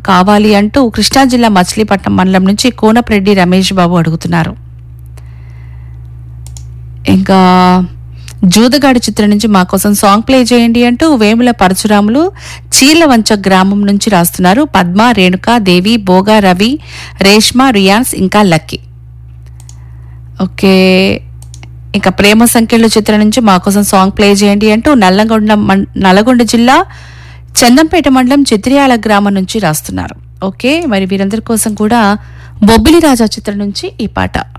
కావాలి అంటూ కృష్ణా జిల్లా మచిలీపట్నం మండలం నుంచి కోనప్రెడ్డి రమేష్ బాబు అడుగుతున్నారు ఇంకా జూదగాడి చిత్రం నుంచి మా కోసం సాంగ్ ప్లే చేయండి అంటూ వేముల పరశురాములు చీలవంచ గ్రామం నుంచి రాస్తున్నారు పద్మ రేణుక దేవి బోగా రవి రేష్మ రియాన్స్ ఇంకా లక్కీ ఓకే ఇంకా ప్రేమ సంఖ్యలు చిత్రం నుంచి మా కోసం సాంగ్ ప్లే చేయండి అంటూ నల్లగొండ మం- నల్గొండ జిల్లా చందంపేట మండలం చిత్రియాల గ్రామం నుంచి రాస్తున్నారు ఓకే మరి వీరందరి కోసం కూడా బొబ్బిలి రాజా చిత్రం నుంచి ఈ పాట